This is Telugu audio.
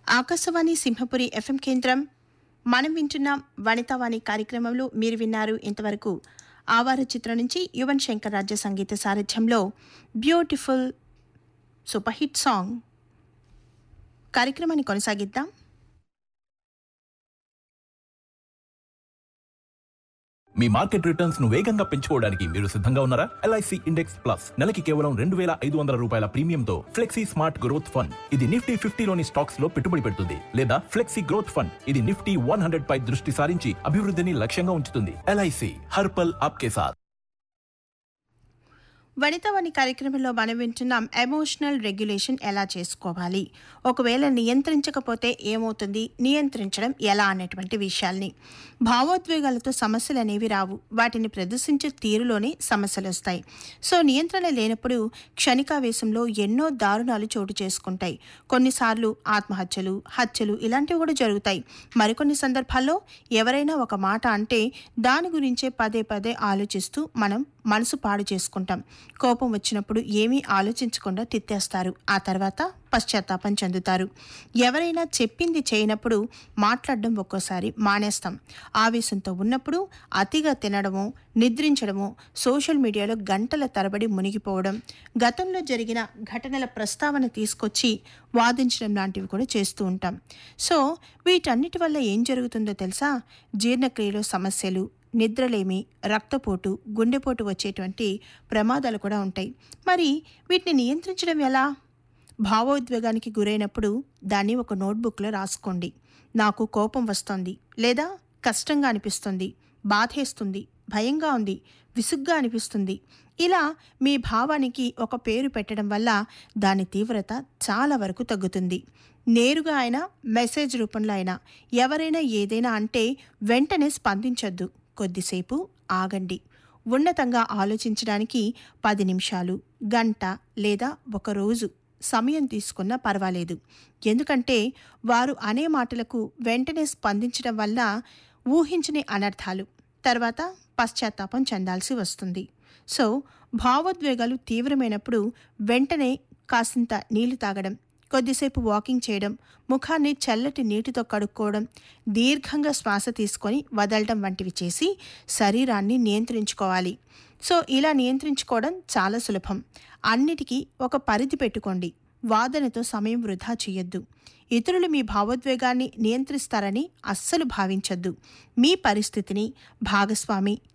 ఆకాశవాణి సింహపురి ఎఫ్ఎం కేంద్రం మనం వింటున్నాం వనితావాణి కార్యక్రమంలో మీరు విన్నారు ఇంతవరకు ఆవార చిత్రం నుంచి యువన్ శంకర్ రాజ్య సంగీత సారథ్యంలో బ్యూటిఫుల్ సూపర్ హిట్ సాంగ్ కార్యక్రమాన్ని కొనసాగిద్దాం మీ మార్కెట్ రిటర్న్స్ ను వేగంగా పెంచుకోవడానికి మీరు సిద్ధంగా ఉన్నారా ఎల్ఐసి ఇండెక్స్ ప్లస్ నెలకి కేవలం రెండు వేల ఐదు వందల రూపాయల ప్రీమియంతో ఫ్లెక్సీ స్మార్ట్ గ్రోత్ ఫండ్ ఇది నిఫ్టీ ఫిఫ్టీలోని స్టాక్స్ లో పెట్టుబడి పెడుతుంది లేదా ఫ్లెక్సీ గ్రోత్ ఫండ్ ఇది నిఫ్టీ వన్ హండ్రెడ్ పై దృష్టి సారించి అభివృద్ధిని లక్ష్యంగా ఉంచుతుంది ఎల్ఐసి హర్పల్ ఆప్కే సాత్ వనితావాణి కార్యక్రమంలో మనం వింటున్నాం ఎమోషనల్ రెగ్యులేషన్ ఎలా చేసుకోవాలి ఒకవేళ నియంత్రించకపోతే ఏమవుతుంది నియంత్రించడం ఎలా అనేటువంటి విషయాల్ని భావోద్వేగాలతో సమస్యలు అనేవి రావు వాటిని ప్రదర్శించే తీరులోనే సమస్యలు వస్తాయి సో నియంత్రణ లేనప్పుడు క్షణికావేశంలో ఎన్నో దారుణాలు చోటు చేసుకుంటాయి కొన్నిసార్లు ఆత్మహత్యలు హత్యలు ఇలాంటివి కూడా జరుగుతాయి మరికొన్ని సందర్భాల్లో ఎవరైనా ఒక మాట అంటే దాని గురించే పదే పదే ఆలోచిస్తూ మనం మనసు పాడు చేసుకుంటాం కోపం వచ్చినప్పుడు ఏమీ ఆలోచించకుండా తిట్టేస్తారు ఆ తర్వాత పశ్చాత్తాపం చెందుతారు ఎవరైనా చెప్పింది చేయనప్పుడు మాట్లాడడం ఒక్కోసారి మానేస్తాం ఆవేశంతో ఉన్నప్పుడు అతిగా తినడమో నిద్రించడమో సోషల్ మీడియాలో గంటల తరబడి మునిగిపోవడం గతంలో జరిగిన ఘటనల ప్రస్తావన తీసుకొచ్చి వాదించడం లాంటివి కూడా చేస్తూ ఉంటాం సో వీటన్నిటి వల్ల ఏం జరుగుతుందో తెలుసా జీర్ణక్రియలో సమస్యలు నిద్రలేమి రక్తపోటు గుండెపోటు వచ్చేటువంటి ప్రమాదాలు కూడా ఉంటాయి మరి వీటిని నియంత్రించడం ఎలా భావోద్వేగానికి గురైనప్పుడు దాన్ని ఒక నోట్బుక్లో రాసుకోండి నాకు కోపం వస్తుంది లేదా కష్టంగా అనిపిస్తుంది బాధేస్తుంది భయంగా ఉంది విసుగ్గా అనిపిస్తుంది ఇలా మీ భావానికి ఒక పేరు పెట్టడం వల్ల దాని తీవ్రత చాలా వరకు తగ్గుతుంది నేరుగా అయినా మెసేజ్ రూపంలో అయినా ఎవరైనా ఏదైనా అంటే వెంటనే స్పందించొద్దు కొద్దిసేపు ఆగండి ఉన్నతంగా ఆలోచించడానికి పది నిమిషాలు గంట లేదా ఒక రోజు సమయం తీసుకున్నా పర్వాలేదు ఎందుకంటే వారు అనే మాటలకు వెంటనే స్పందించడం వల్ల ఊహించని అనర్థాలు తర్వాత పశ్చాత్తాపం చెందాల్సి వస్తుంది సో భావోద్వేగాలు తీవ్రమైనప్పుడు వెంటనే కాసింత నీళ్లు తాగడం కొద్దిసేపు వాకింగ్ చేయడం ముఖాన్ని చల్లటి నీటితో కడుక్కోవడం దీర్ఘంగా శ్వాస తీసుకొని వదలడం వంటివి చేసి శరీరాన్ని నియంత్రించుకోవాలి సో ఇలా నియంత్రించుకోవడం చాలా సులభం అన్నిటికీ ఒక పరిధి పెట్టుకోండి వాదనతో సమయం వృధా చేయొద్దు ఇతరులు మీ భావోద్వేగాన్ని నియంత్రిస్తారని అస్సలు భావించొద్దు మీ పరిస్థితిని భాగస్వామి